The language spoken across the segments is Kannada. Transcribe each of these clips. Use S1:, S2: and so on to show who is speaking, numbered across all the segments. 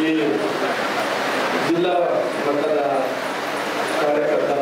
S1: ಈ ಜಿಲ್ಲಾ ಮಟ್ಟದ ಕಾರ್ಯಕರ್ತರ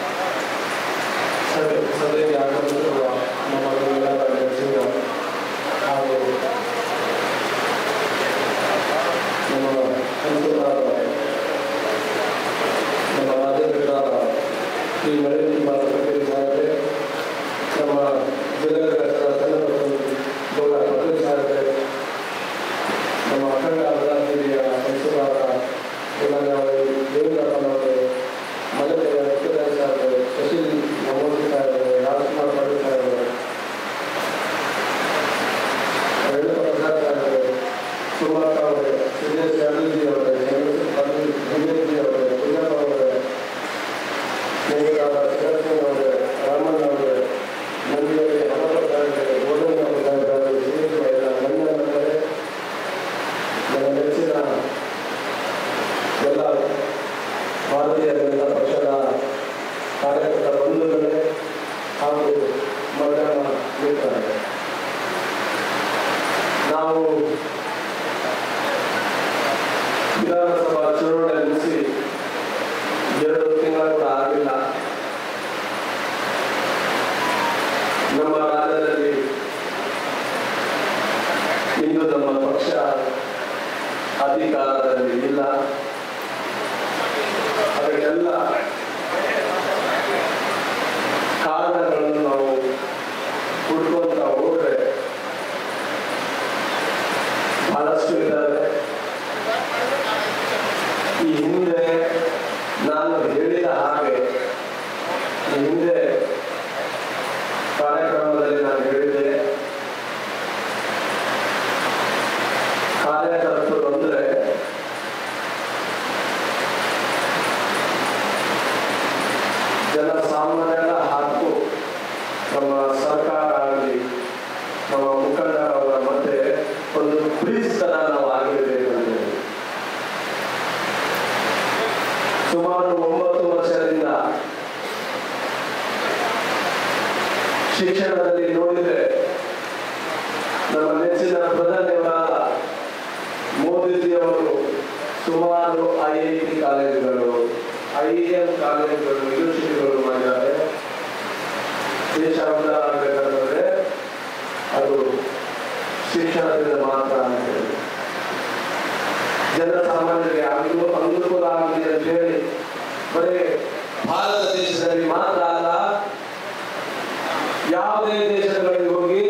S1: ಸಭೆ ಸಭೆಗೆ ಆಗಮಿಸಿರುವ ನಮ್ಮ ಗುರುಗಳಾದ ನರಸಿಂಹ ಹಾಗೂ ನಮ್ಮ ಸಂಸದರಾದ ನಮ್ಮ ರಾಜ್ಯಾಧ್ಯಕ್ಷರಾದ ಶ್ರೀ ನಳಿನ್ ಕುಮಾರ್ ಕಟೀಲ್ ಸಾಹೇಬ್ರೆ ನಮ್ಮ ಜಿಲ್ಲಾಧ್ಯಕ್ಷರ ಚಂದ್ರಪ್ರಭು ಗೌಡ ಪಟೇಲ್ ಸಾಹೇಬ್ರೆ ನಮ್ಮ ಅಖಂಡ ಅವರಾದಿಯ ಸಂಸದರಾದ ಗುಲಾಬಿ ದೇವೇಂದ್ರಪ್ಪನವರು ಮಲ್ಲಯ್ಯ ವೆಂಕಟರಾಯ ಸಾಹೇಬ್ರೆ ಸುಶೀಲ್ ಮೊಹಮ್ಮದ್ ಸಾಹೇಬ್ರೆ ರಾಜ್ಕುಮಾರ್ ಪಟೇಲ್ ಸಾಹೇಬ್ರೆ ರೇಣುಕಾ ಪ್ರಸಾದ್ ಸಾಹೇಬ್ರೆ ಸುಮಲತ ಅವರೇ ಸುರೇಶ್ ಯಾದವ್ಜಿ ಅವರೇ ಹೆಂಗೇಜಿ ಅವರೇ ಪೂಜಾಪ ಅವರೇ ಸ್ನೇಹಿತರಾದ ಸಿದ್ದರಾಮಯ್ಯ ಅವರೇ ರಾಮಣ್ಣ ಅವರೇ ನಂದಿಯಲ್ಲಿ ಹನುಮಪ್ಪ ಸಾಹೇಬ್ರೆ ಗೋವಿಂದ ಸಾಹೇಬ್ರೆ ಶ್ರೀ ಎಲ್ಲ ಗಣ್ಯರೇ ನನ್ನ ನೆಚ್ಚಿನ ಎಲ್ಲ ಭಾರತೀಯ ಜನತಾ ಪಕ್ಷದ ಕಾರ್ಯಕರ್ತ ಬಂಧುಗಳೇ ಹಾಗೂ ಮಧ್ಯಾಹ್ನ ಮಿತ್ರರೇ ನಾವು ವಿಧಾನಸಭಾ ಚುನಾವಣೆ ಮುಗಿಸಿ ಎರಡು ತಿಂಗಳ ಕೂಡ ಆಗಿಲ್ಲ ನಮ್ಮ ರಾಜ್ಯದಲ್ಲಿ ಇಂದು ನಮ್ಮ ಪಕ್ಷ ಅಧಿಕಾರದಲ್ಲಿ ಇಲ್ಲ ಅದಕ್ಕೆಲ್ಲ ಕಾರಣಗಳನ್ನು ನಾವು ಹುಡ್ಕೊಂತ ಹೋದ್ರೆ ಬಹಳಷ್ಟು ಇದ್ದಾರೆ ಈ ಹಿಂದೆ ನಾನು ಹೇಳಿದ ಹಾಗೆ ಈ ಹಿಂದೆ ಕಾರ್ಯಕ್ರಮದಲ್ಲಿ ನಾನು ಹೇಳಿದ್ದೆ ಕಾರ್ಯಕರ್ತರು ಅಂದ್ರೆ ಜನಸಾಮಾನ್ಯರ ಹಕ್ಕು ನಮ್ಮ ಸರ್ಕಾರ ಆಗಲಿ ನಮ್ಮ ಮುಖಂಡರವರ ಮಧ್ಯೆ ಒಂದು ಬ್ರಿಡ್ಜ್ ತರ ನಾವು ಆಗಿರಬೇಕು ಅಂತ ಹೇಳಿ ಸುಮಾರು ಒಂಬತ್ತು ವರ್ಷದಿಂದ ಶಿಕ್ಷಣದಲ್ಲಿ ನೋಡಿದರೆ ನಮ್ಮ ನೆಚ್ಚಿನ ಪ್ರಧಾನಿಯವರಾದ ಮೋದಿಜಿಯವರು ಸುಮಾರು ಐ ಐ ಟಿ ಕಾಲೇಜುಗಳು ಐ ಎಂ ಕಾಲೇಜುಗಳು ಯೂನಿವರ್ಸಿಟಿಗಳು ಮಾಡಿದ್ದಾರೆ ದೇಶ ಉದ್ಧಾರ ಆಗಬೇಕಂತಂದ್ರೆ ಅದು ಶಿಕ್ಷಣದಿಂದ ಮಾತ್ರ ಅಂತ ಹೇಳಿ ಜನಸಾಮಾನ್ಯರಿಗೆ ಅನು ಅನುಕೂಲ ಆಗಿದೆ ಅಂತ ಹೇಳಿ ಬರೀ ಭಾರತ ದೇಶದಲ್ಲಿ ಮಾತ್ರ ಅಲ್ಲ ಯಾವುದೇ ದೇಶಗಳಿಗೆ ಹೋಗಿ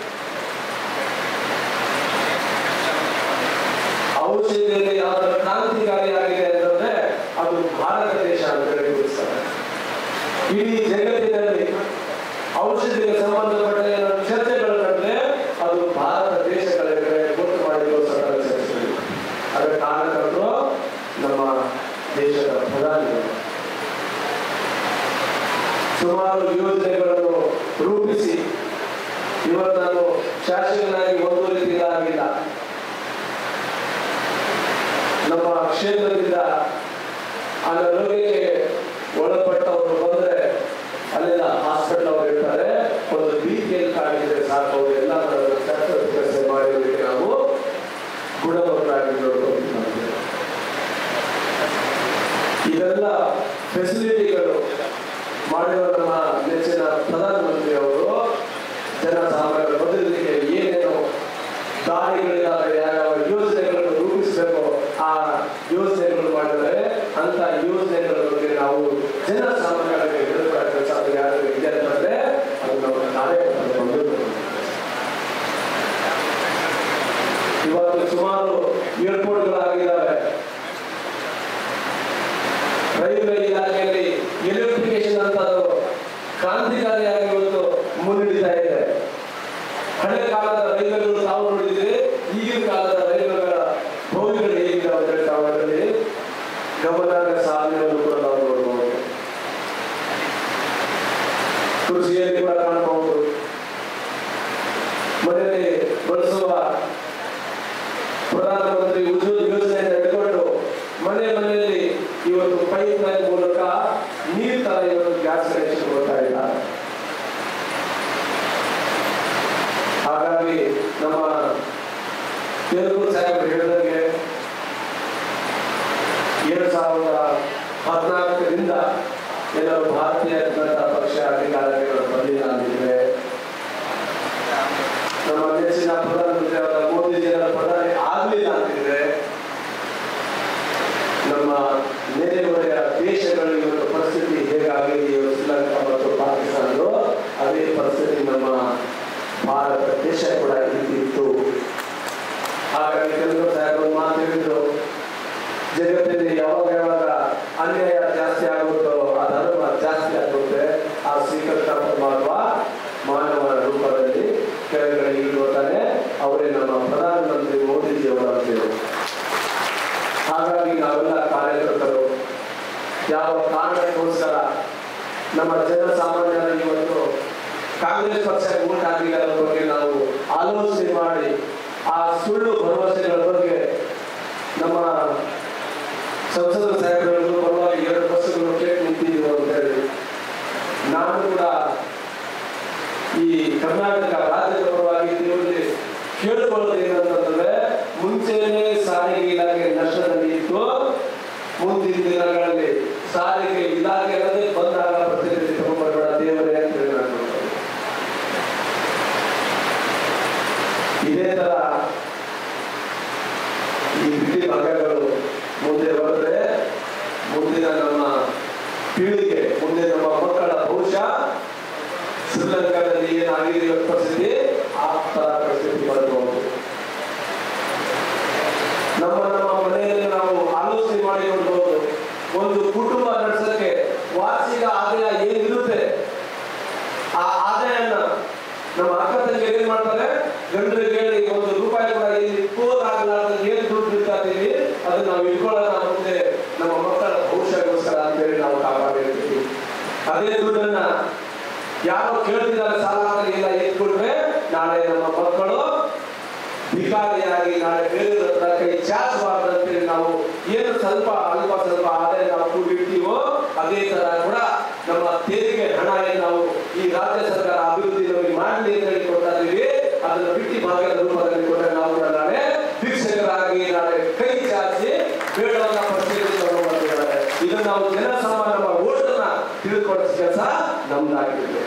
S1: ಔಷಧಿಯಲ್ಲಿ ಯಾವ್ದಾದ್ರು ಕ್ರಾಂತಿಕಾರಿಯಾಗಿದೆ ಅಂತಂದ್ರೆ ಅದು ಭಾರತ ದೇಶ ಅಂತ ಹೇಳಿ ಗುರುತಿಸ್ತಾರೆ ಇಡೀ ಜಗತ್ತಿನಲ್ಲಿ ಔಷಧಿಗೆ ಸಂಬಂಧಪಟ್ಟ ಏನಾದ್ರು ಚರ್ಚೆಗಳು ನಡೆದ್ರೆ ಅದು ಭಾರತ ದೇಶಗಳ ಕಡೆ ಗೊತ್ತು ಮಾಡಿರುವ ಸಕಲ ಚರ್ಚೆಗಳು ಅದರ ಕಾರಣಕರ್ತರು ನಮ್ಮ ದೇಶದ ಪ್ರಧಾನಿಗಳು ಸುಮಾರು ಯೋಜನೆಗಳನ್ನು ರೂಪಿಸಿ ಇವತ್ತು ನಾನು ಶಾಸಕನಾಗಿ ಒಂದು ರೀತಿಯಾಗಿಲ್ಲ ನಮ್ಮ ಕ್ಷೇತ್ರದಿಂದ ಅನಾರೋಗ್ಯಕ್ಕೆ ಒಳಪಟ್ಟವರು ಬಂದ್ರೆ ಅಲ್ಲೆಲ್ಲ ಹಾಸ್ಪಿಟಲ್ ಅವರು ಇರ್ತಾರೆ ಒಂದು ಬಿ ಪಿ ಎಲ್ ಕಾರ್ಡ್ ಇದ್ರೆ ಸಾಕು ಅವರು ಎಲ್ಲ ತರದ ಶಸ್ತ್ರಚಿಕಿತ್ಸೆ ಮಾಡಿರೋದಕ್ಕೆ ನಾವು ಗುಣಮುಖರಾಗಿ ನೋಡ್ಕೊಳ್ತೀವಿ ಇದೆಲ್ಲ ಫೆಸಿಲಿಟಿಗಳು ಮಾಡಿರುವ ನಮ್ಮ ನೆಚ್ಚಿನ ಪ್ರಧಾನಮಂತ್ರಿ ಅವರು ಜನಸಾಮಾನ್ಯರ ಬದಲಿಗೆ ಏನೇನು ದಾರಿಗಳಿದಾವೆ ಯಾವ ಯೋಜನೆಗಳನ್ನು ರೂಪಿಸಬೇಕು ಆ ಯೋಜನೆಗಳು ಮಾಡಿದರೆ ಅಂತ ಯೋಜನೆಗಳ ಬಗ್ಗೆ ನಾವು ಜನಸಾಮಾನ್ಯರಿಗೆ ಹೇಳಬೇಕಾದ ಕೆಲಸ ಅದು ಯಾರು ಇದೆ ಅಂತಂದ್ರೆ ಅದು ನಮ್ಮ ಕಾರ್ಯಕರ್ತರ ಬಂಧುಗಳು ಇವತ್ತು ಸುಮಾರು ಏರ್ಪೋರ್ಟ್ಗಳಾಗಿದ್ದಾವೆ ರೈಲ್ವೆ ಇಲಾಖೆಯಲ್ಲಿ ಎಲೆಕ್ಟ್ರಿಫಿಕೇಶನ್ ಅಂತ ಅದು ಕ್ರಾಂತಿಕಾರಿಯಾಗಿ ಇವತ್ತು ಮುನ್ನಡೀತಾ ಇದೆ ಹಳೆ ಕಾಲದ ರೈಲ್ವೆಗಳು ತಾವು ನೋಡಿದ್ರೆ ಈಗಿನ ಕಾಲದ ರೈಲ್ವೆಗಳ ಭೌತಿಗಳು ಹೇಗಿದ್ದಾವೆ ಅಂತ ಹೇಳಿ ತಾವು ಅದರಲ್ಲಿ ಗಮನಾರ್ಹ ಸಾಧನೆಯನ್ನು ಕೂಡ ನಾವು ನೋಡಬಹುದು ಕೃಷಿಯಲ್ಲಿ ಕೂಡ ಕಾಣಬಹುದು ಮನೆಯಲ್ಲಿ ಬಳಸುವ ಪ್ರಧಾನಮಂತ್ರಿ ಉಜ್ವಲ ಹದಿನಾಲ್ಕರಿಂದ ಎಲ್ಲರೂ ಭಾರತೀಯ ಜನತಾ ಪಕ್ಷ ಅಧಿಕಾರಿಗಳು ಬಂದಿಲ್ಲ ಅಂದಿದ್ರೆ ನಮ್ಮ ನೆಚ್ಚಿನ ಪ್ರಧಾನಮಂತ್ರಿ ಅವರ ಮೋದಿಜಿಯವರ ಪ್ರಧಾನಿ ಆಗಲಿಲ್ಲ ಅಂತಿದ್ರೆ ನಮ್ಮ ನೆರೆಹೊರೆಯ ದೇಶಗಳ ಇವತ್ತು ಪರಿಸ್ಥಿತಿ ಹೇಗಾಗಿದೆಯೋ ಶ್ರೀಲಂಕಾ ಮತ್ತು ಪಾಕಿಸ್ತಾನದ್ದು ಅದೇ ಪರಿಸ್ಥಿತಿ ನಮ್ಮ ಭಾರತ ದೇಶ ಕೂಡ ಇದ್ದಿತ್ತು ಹಾಗಾಗಿ ಕೆಲವು ಸಾಹೇಬರು ಮಾತು ಹೇಳಿದ್ರು ಜಗತ್ತಿನಲ್ಲಿ ಯಾವಾಗ ಯಾವಾಗ ಅನ್ಯಾಯ ಜಾಸ್ತಿ ಆಗುತ್ತೋ ಆ ಧರ್ಮ ಜಾಸ್ತಿ ಆಗುತ್ತೆ ಆ ಶ್ರೀಕೃಷ್ಣ ಪರಮಾತ್ಮ ಮಾನವನ ರೂಪದಲ್ಲಿ ಕೆಳಗಡೆ ಇಳಿಯುತ್ತಾನೆ ಅವರೇ ನಮ್ಮ ಪ್ರಧಾನಮಂತ್ರಿ ಮೋದಿಜಿ ಅವರ ಅಂತೇಳಿ ಹಾಗಾಗಿ ನಾವೆಲ್ಲ ಕಾರ್ಯಕರ್ತರು ಯಾವ ಕಾರಣಕ್ಕೋಸ್ಕರ ನಮ್ಮ ಜನಸಾಮಾನ್ಯರ ಇವತ್ತು ಕಾಂಗ್ರೆಸ್ ಪಕ್ಷ ವೋಟ್ ಹಾಕಿದ್ದರ ಬಗ್ಗೆ ನಾವು ಆಲೋಚನೆ ಮಾಡಿ ಆ ಸುಳ್ಳು ಭರವಸೆಗಳ ಬಗ್ಗೆ ನಮ್ಮ ಸಂಸದ ಸಾಹೇಬರು ಪರವಾಗಿ ಎರಡು ಬಸ್ಸುಗಳು ಕೇಳಿ ನಿಂತಿದ್ದೀವಿ ಅಂತ ಹೇಳಿ ನಾನು ಕೂಡ ಈ ಕರ್ನಾಟಕ ರಾಜ್ಯದ ಪರವಾಗಿ ದೇವರಲ್ಲಿ ಕೇಳಿಕೊಳ್ಳೋದು ಏನಂತಂದ್ರೆ ಮುಂಚೆನೆ ಸಾರಿಗೆ ಇಲಾಖೆ ನಷ್ಟದಲ್ಲಿ ಇತ್ತು ಮುಂದಿನ ದಿನಗಳಲ್ಲಿ ಸಾರಿಗೆ ಇಲಾಖೆ ಅನ್ನೋದೇ ಬಂದಾಗ ಪ್ರತಿನಿಧಿ ತಗೊಂಡ್ಬರ್ಬೇಡ ದೇವರೇ ಅಂತ ಹೇಳಿ ನಾನು ಹೇಳ್ತೀನಿ. ಇದೇ ತರ ಈ ಬಿಡಿ ಭಾಗಗಳು ಮುಂದೆ ಬರೆದ್ರೆ ಮುಂದಿನ ನಮ್ಮ ಪೀಳಿಗೆ ಮುಂದೆ ನಮ್ಮ ಮಕ್ಕಳ ಭವಿಷ್ಯ ಶ್ರೀಲಂಕಾದಲ್ಲಿ ಏನಾಗಿದೆ ಪರಿಸ್ಥಿತಿ ಆ ತರ ಪರಿಸ್ಥಿತಿ ಬರಬಹುದು ನಮ್ಮ ನಮ್ಮ ಮನೆಯಲ್ಲಿ ನಾವು ಆಲೋಚನೆ ಮಾಡಿ ನೋಡ್ಬೋದು ಒಂದು ಕುಟುಂಬ ನಡೆಸಕ್ಕೆ ವಾರ್ಷಿಕ ಆದಾಯ ಏನಿರುತ್ತೆ ಆ ಆದಾಯನ ನಮ್ಮ ಅಕ್ಕ ತಂಗಿ ಏನ್ ಮಾಡ್ತಾರೆ ಗಂಡರಿಗೆ ಹೇಳಿ ಒಂದು ರೂಪಾಯಿ ಕೂಡ ಇಲ್ಲಿ ಪೋರ್ ಆಗಲಾರ್ದಂಗೆ ಏನ್ ದುಡ್ಡು ಇರ್ತಾತೀವಿ ಅದನ್ನ ನಾವು ಇಟ್ಕೊಳ್ಳೋಣ ಮುಂದೆ ನಮ್ಮ ಮಕ್ಕಳ ಭವಿಷ್ಯಕ್ಕೋಸ್ಕರ ಅಂತ ಹೇಳಿ ನಾವು ಕಾಪಾಡಿರ್ತೀವಿ ಅದೇ ದುಡ್ಡನ್ನ ಯಾರೋ ಕೇಳ್ತಿದ್ದಾರೆ ಸಾಲ ಅಂತ ಇಲ್ಲ ಎತ್ಬಿಟ್ರೆ ನಾಳೆ ನಮ್ಮ ಮಕ್ಕಳು ಭಿಕಾರಿಯಾಗಿ ನಾಳೆ ಬೇರೆಯವ್ರ ಹತ್ರ ಕೈ ಚಾಚಬಾರ್ದು ಅಂತೇಳಿ ನಾವು ಏನು ಸ್ವಲ್ಪ ಅಲ್ಪ ಸ್ವಲ್ಪ ಆದಾಯ ನಾವು ಕೂಡಿರ್ತೀವೋ ಅದೇ ತರ ಕೂಡ ನಮ್ಮ ತೆರಿಗೆ ಹಣ ಏನು ನಾವು ಈ ರಾಜ್ಯ ಸರ್ಕಾರ ಅಭಿವೃದ್ಧಿ ನಮಗೆ ಮಾಡಲಿ ಅಂತ ಹೇಳಿ ಕೊಡ್ತಾ ಇದೀವಿ ಅದನ್ನು ಬಿಟ್ಟಿ ಭಾಗದ ರೂಪದಲ್ಲಿ ಕೊಟ್ಟರೆ ನಾವು ಕೂಡ ನಾಳೆ ಭಿಕ್ಷಕರಾಗಿ ನಾಳೆ ಕೈ ಚಾಚಿ ಬೇಡವನ್ನ ಪರಿಸ್ಥಿತಿ ತಗೊಂಡ್ಬರ್ತಿದ್ದಾರೆ ಇದನ್ನು ನಾವು ಜನಸಾಮಾನ್ಯ ನಮ್ಮ ಓಟನ್ನ ತಿಳ್ಕೊಳ್ಳೋ ಕೆಲಸ ನಮ್ದಾಗಿದೆ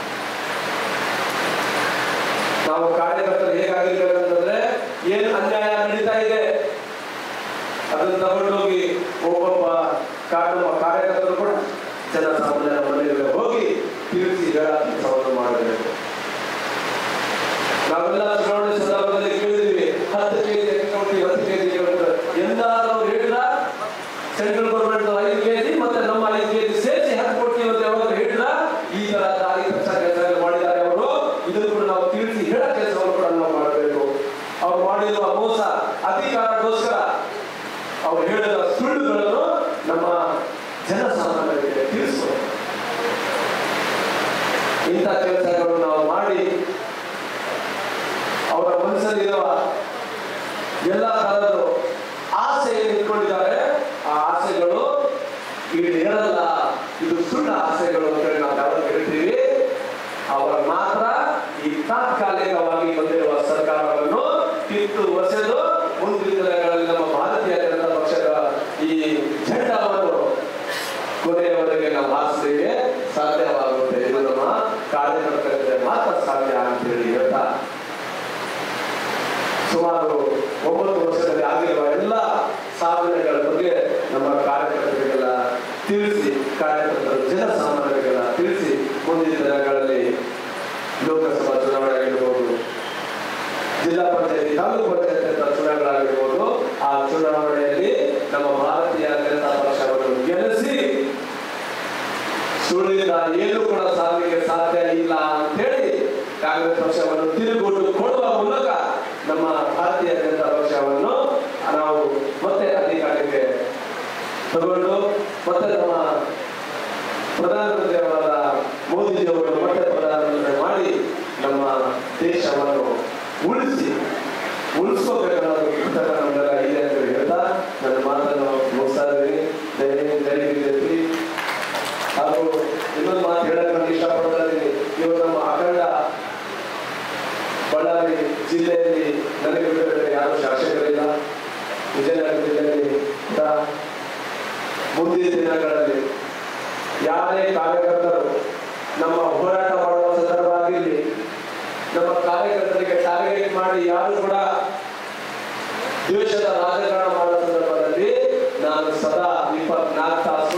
S1: ನಾವು ಕಾರ್ಯಕರ್ತರು ಹೇಗಾಗಿರ್ಬೇಕಂತಂದ್ರೆ ಏನ್ ಅನ್ಯಾಯ ನಡೀತಾ ಇದೆ ಅದನ್ನ ತಗೊಂಡೋಗಿ ಒಬ್ಬೊಬ್ಬ ಕಾ- ನಮ್ಮ ಕಾರ್ಯಕರ್ತರು ಕೂಡ ಜನಸಾಮಾನ್ಯರ ಮನೆಗೆ ಹೋಗಿ ತಿಳಿಸಿ ಹೇಳ ಕೆಲಸವನ್ನು ಮಾಡಬೇಕು ನಾವೆಲ್ಲ ಚುನಾವಣೆ ಸಂದರ್ಭದಲ್ಲಿ ಕೇಳಿದ್ವಿ ಹತ್ತು ಕೆಜಿ ಅಕ್ಕಿ ಹತ್ತು ಕೆಜಿ ಎಂದಾದ್ರೂ ಅವ್ರು ಹೇಳಿದ ಸೆಂಟ್ರಲ್ ಗೌರ್ಮೆಂಟ್ ಐದು ಕೆಜಿ ಮತ್ತೆ ನಮ್ಮ ಐದು ಕೆಜಿ ಸೇರಿಸಿ ಹತ್ತು ಕೊಡ್ತೀವಿ ಅಂತ ಯಾವಾಗ ಹೇಳಿದ್ರ ಈ ತರ ದಾರಿ ತಪ್ಪಿಸ ಕೆಲಸ ಮಾಡಿದ್ದಾರೆ ಅವರು ಇದನ್ನು ಕೂಡ ನಾವು ತಿಳಿಸಿ ಹೇಳೋ ಕೆಲಸವನ್ನು ಕೂಡ ನಾವು ಮಾಡಬೇಕು ಅವ್ರು ಮಾಡಿರುವ ಮೋಸ ಅಧಿಕಾರಕ್ಕೋಸ್ಕರ ಅವ್ರು ಹೇಳಿದ ಸುಳ್ಳುಗಳನ್ನು ನಮ್ಮ ಜನಸಾಮಾನ್ಯರಿಗೆ ತಿಳಿಸಬೇಕು ಇಂಥ ಕೆಲಸಗಳನ್ನು ನಾವು ಮಾಡಿ ಅವರ ಮನಸ್ಸಲ್ಲಿರುವ ಎಲ್ಲ ತರದ್ದು ಆಸೆ ಏನು ಇಟ್ಕೊಂಡಿದ್ದಾರೆ ಆ ಆಸೆಗಳು ಈಡೇರಲ್ಲ ಇದು ಸುಳ್ಳು ಆಸೆಗಳು ಅಂತ ಹೇಳಿ ನಾವು ಯಾವಾಗ ಹೇಳ್ತೀವಿ ಅವರ ಮಾತ್ರ ಈ ತಾತ್ಕಾಲಿಕವಾಗಿ ಬಂದಿರುವ ಸರ್ಕಾರವನ್ನು ಕಿತ್ತು ಒಸೆದು ಮುಂದಿನ ದಿನಗಳಲ್ಲಿ ನಮ್ಮ ಭಾರತೀಯ ಜನತಾ ಪಕ್ಷದ ಈ ಜೆಂಡಾವನ್ನು ಕೊನೆಯವರೆಗೆ ನಾವು ಹಾರಿಸಲಿಕ್ಕೆ ಸಾಧ್ಯವಾಗುತ್ತೆ ಇದು ನಮ್ಮ ಕಾರ್ಯಕರ್ತರಿಗೆ ಮಾತ್ರ ಸಾಧ್ಯ ಅಂತ ಹೇಳಿ ಹೇಳ್ತಾ ಸುಮಾರು ಒಂಬತ್ತು ವರ್ಷದಲ್ಲಿ ಆಗಿರುವ ಎಲ್ಲ ಸಾಧನೆಗಳ ಬಗ್ಗೆ ನಮ್ಮ ಕಾರ್ಯಕರ್ತರಿಗೆಲ್ಲ ತಿಳಿಸಿ ಕಾರ್ಯಕರ್ತರು ಜನಸಾಮಾನ್ಯರಿಗೆಲ್ಲ ತಿಳಿಸಿ ಮುಂದಿನ ದಿನಗಳಲ್ಲಿ ಲೋಕಸಭಾ ಚುನಾವಣೆ ಆಗಿರ್ಬೋದು ಜಿಲ್ಲಾ ಪಂಚಾಯತಿ ತಾಲೂಕು ಪಂಚಾಯತ್ ಅಂತ ಚುನಾವಣೆಗಳಾಗಿರ್ಬೋದು ಆ ಚುನಾವಣೆಯಲ್ಲಿ ನಮ್ಮ ಭಾರತೀಯ ಜನತಾ ಪಕ್ಷವನ್ನು ಗೆಲ್ಲಿಸಿ ಸುಳ್ಳಿನ ಏನು ಕೂಡ ಸಾಧನೆಗೆ ಸಾಧ್ಯ ಇಲ್ಲ ಅಂತೇಳಿ ಕಾಂಗ್ರೆಸ್ ಪಕ್ಷವನ್ನು ತಿರುಗುಟ್ಟು ಕೊಡುವ ಮೂಲಕ ನಮ್ಮ ಭಾರತೀಯ ಜನತಾ ಪಕ್ಷವನ್ನು ನಾವು ಮತ್ತೆ ಅಧಿಕಾರಕ್ಕೆ ತಗೊಂಡು ಮತ್ತೆ ನಮ್ಮ ಪ್ರಧಾನಮಂತ್ರಿ ಅವರಾದ ಮೋದಿಜಿ ಅವರು ಮತ್ತೆ ಪ್ರಧಾನಮಂತ್ರಿ ಮಾಡಿ ನಮ್ಮ ದೇಶವನ್ನು ಉಳಿಸಿ ಉಳಿಸ್ಕೋಬೇಕನ್ನೋದು ಪುಸ್ತಕ ನಮ್ಮೆಲ್ಲ ಇದೆ ಅಂತ ಹೇಳ್ತಾ ನನ್ನ ಮಾತನ್ನು ಮುಗಿಸ್ತಾ ಇದ್ದೀನಿ ದಯ ದಯವಿಟ್ಟು ಹಾಗೂ ಇನ್ನೊಂದು ಮಾತು ಹೇಳಕ್ಕೆ ನಾನು ಇಷ್ಟಪಡ್ತಾ ಇದ್ದೀನಿ ಇವತ್ತು ನಮ್ಮ ಅಖಂಡ ಬಳ್ಳಾರಿ ಜಿಲ್ಲೆಯಲ್ಲಿ ನನಗೆ ಬಿಟ್ಟರೆ ಯಾರು ಶಾಸಕರಿಲ್ಲ ವಿಜಯನಗರ ಜಿಲ್ಲೆಯಲ್ಲಿ ಕೂಡ ಮುಂದಿನ ದಿನಗಳಲ್ಲಿ ಯಾರೇ ಕಾರ್ಯಕರ್ತರು ನಮ್ಮ ಹೋರಾಟ ಮಾಡುವ ಸಂದರ್ಭವಾಗಿರಲಿ ನಮ್ಮ ಕಾರ್ಯಕರ್ತರಿಗೆ ಟಾರ್ಗೆಟ್ ಮಾಡಿ ಯಾರು ಕೂಡ ದ್ವೇಷದ ರಾಜಕಾರಣ ಮಾಡುವ ಸಂದರ್ಭದಲ್ಲಿ ನಾನು ಸದಾ ಇಪ್ಪತ್ನಾಲ್ಕು ತಾಸು